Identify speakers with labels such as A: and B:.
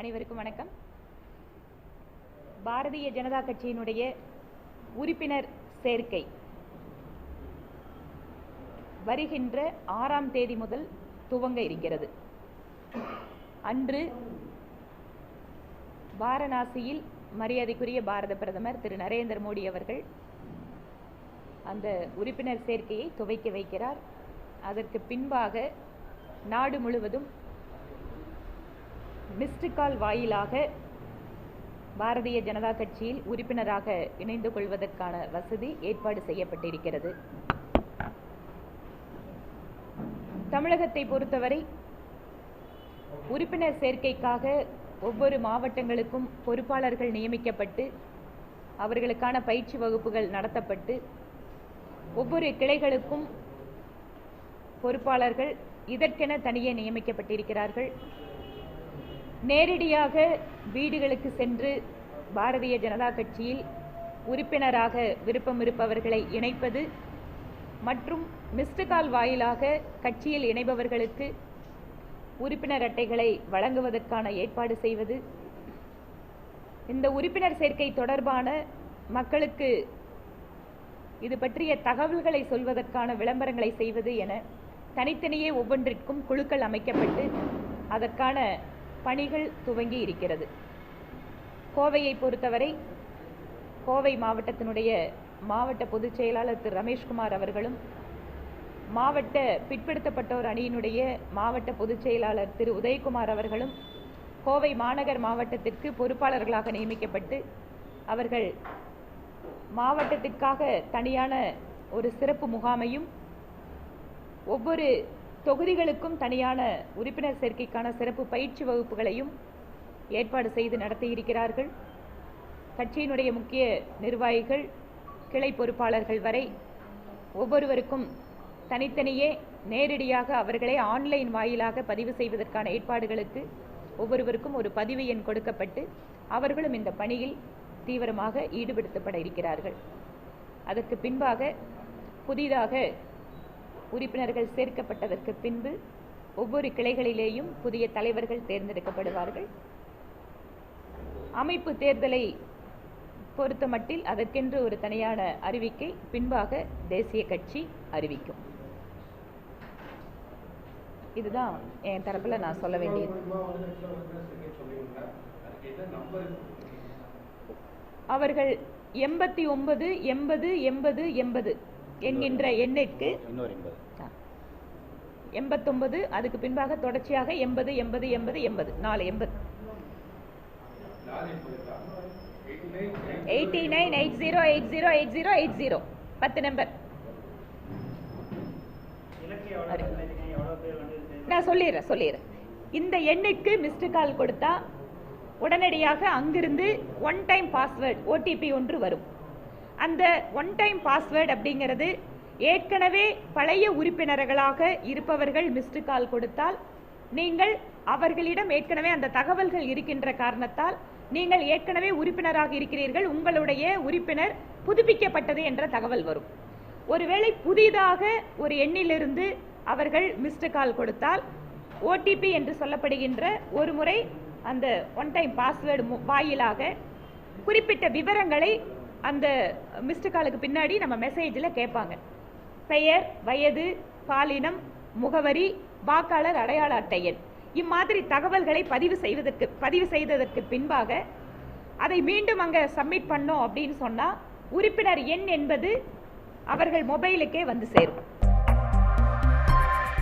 A: அனைவருக்கும் வணக்கம் பாரதிய ஜனதா கட்சியினுடைய உறுப்பினர் சேர்க்கை வருகின்ற ஆறாம் தேதி முதல் துவங்க இருக்கிறது அன்று வாரணாசியில் மரியாதைக்குரிய பாரத பிரதமர் திரு நரேந்திர மோடி அவர்கள் அந்த உறுப்பினர் சேர்க்கையை துவக்கி வைக்கிறார் அதற்கு பின்பாக நாடு முழுவதும் மிஸ்டு கால் வாயிலாக பாரதிய ஜனதா கட்சியில் உறுப்பினராக இணைந்து கொள்வதற்கான வசதி ஏற்பாடு செய்யப்பட்டிருக்கிறது தமிழகத்தை பொறுத்தவரை உறுப்பினர் சேர்க்கைக்காக ஒவ்வொரு மாவட்டங்களுக்கும் பொறுப்பாளர்கள் நியமிக்கப்பட்டு அவர்களுக்கான பயிற்சி வகுப்புகள் நடத்தப்பட்டு ஒவ்வொரு கிளைகளுக்கும் பொறுப்பாளர்கள் இதற்கென தனியே நியமிக்கப்பட்டிருக்கிறார்கள் நேரடியாக வீடுகளுக்கு சென்று பாரதிய ஜனதா கட்சியில் உறுப்பினராக விருப்பம் இருப்பவர்களை இணைப்பது மற்றும் மிஸ்டு கால் வாயிலாக கட்சியில் இணைபவர்களுக்கு உறுப்பினர் அட்டைகளை வழங்குவதற்கான ஏற்பாடு செய்வது இந்த உறுப்பினர் சேர்க்கை தொடர்பான மக்களுக்கு இது பற்றிய தகவல்களை சொல்வதற்கான விளம்பரங்களை செய்வது என தனித்தனியே ஒவ்வொன்றிற்கும் குழுக்கள் அமைக்கப்பட்டு அதற்கான பணிகள் துவங்கி இருக்கிறது கோவையை பொறுத்தவரை கோவை மாவட்டத்தினுடைய மாவட்ட பொதுச் செயலாளர் திரு ரமேஷ்குமார் அவர்களும் மாவட்ட பிற்படுத்தப்பட்டோர் அணியினுடைய மாவட்ட பொதுச் செயலாளர் திரு உதயகுமார் அவர்களும் கோவை மாநகர் மாவட்டத்திற்கு பொறுப்பாளர்களாக நியமிக்கப்பட்டு அவர்கள் மாவட்டத்திற்காக தனியான ஒரு சிறப்பு முகாமையும் ஒவ்வொரு தொகுதிகளுக்கும் தனியான உறுப்பினர் சேர்க்கைக்கான சிறப்பு பயிற்சி வகுப்புகளையும் ஏற்பாடு செய்து நடத்தியிருக்கிறார்கள் கட்சியினுடைய முக்கிய நிர்வாகிகள் கிளை பொறுப்பாளர்கள் வரை ஒவ்வொருவருக்கும் தனித்தனியே நேரடியாக அவர்களே ஆன்லைன் வாயிலாக பதிவு செய்வதற்கான ஏற்பாடுகளுக்கு ஒவ்வொருவருக்கும் ஒரு பதிவு எண் கொடுக்கப்பட்டு அவர்களும் இந்த பணியில் தீவிரமாக ஈடுபடுத்தப்பட இருக்கிறார்கள் அதற்கு பின்பாக புதிதாக உறுப்பினர்கள் சேர்க்கப்பட்டதற்கு பின்பு ஒவ்வொரு கிளைகளிலேயும் புதிய தலைவர்கள் தேர்ந்தெடுக்கப்படுவார்கள் அமைப்பு தேர்தலை பொறுத்தமட்டில் அதற்கென்று ஒரு தனியான அறிவிக்கை பின்பாக தேசிய கட்சி அறிவிக்கும் இதுதான் என் தரப்புல நான் சொல்ல வேண்டியது அவர்கள் எண்பத்தி ஒன்பது எண்பது எண்பது எண்பது என்கின்ற எண்ணிற்கு
B: இன்னொரு எண்பது
A: எண்பத்தொன்பது அதுக்கு பின்பாக தொடர்ச்சியாக எண்பது எண்பது எண்பது எண்பது நாலு எண்பது eighty nine eight zero eight zero eight zero eight zero பத்து நம்பர் நான் சொல்லிடுறேன் சொல்லிடுறேன் இந்த எண்ணுக்கு மிஸ்டு கால் கொடுத்தா உடனடியாக அங்கிருந்து ஒன் டைம் பாஸ்வேர்டு ஓடிபி ஒன்று வரும் அந்த ஒன் டைம் பாஸ்வேர்டு அப்படிங்கிறது ஏற்கனவே பழைய உறுப்பினர்களாக இருப்பவர்கள் மிஸ்டு கால் கொடுத்தால் நீங்கள் அவர்களிடம் ஏற்கனவே அந்த தகவல்கள் இருக்கின்ற காரணத்தால் நீங்கள் ஏற்கனவே உறுப்பினராக இருக்கிறீர்கள் உங்களுடைய உறுப்பினர் புதுப்பிக்கப்பட்டது என்ற தகவல் வரும் ஒருவேளை புதிதாக ஒரு எண்ணிலிருந்து அவர்கள் மிஸ்டு கால் கொடுத்தால் ஓடிபி என்று சொல்லப்படுகின்ற ஒரு முறை அந்த ஒன் டைம் பாஸ்வேர்டு வாயிலாக குறிப்பிட்ட விவரங்களை அந்த மிஸ்டு காலுக்கு பின்னாடி நம்ம மெசேஜில் கேட்பாங்க பெயர் வயது பாலினம் முகவரி வாக்காளர் அடையாள அட்டை எண் இம்மாதிரி தகவல்களை பதிவு செய்வதற்கு பதிவு செய்ததற்கு பின்பாக அதை மீண்டும் அங்கே சப்மிட் பண்ணோம் அப்படின்னு சொன்னால் உறுப்பினர் எண் என்பது அவர்கள் மொபைலுக்கே வந்து சேரும்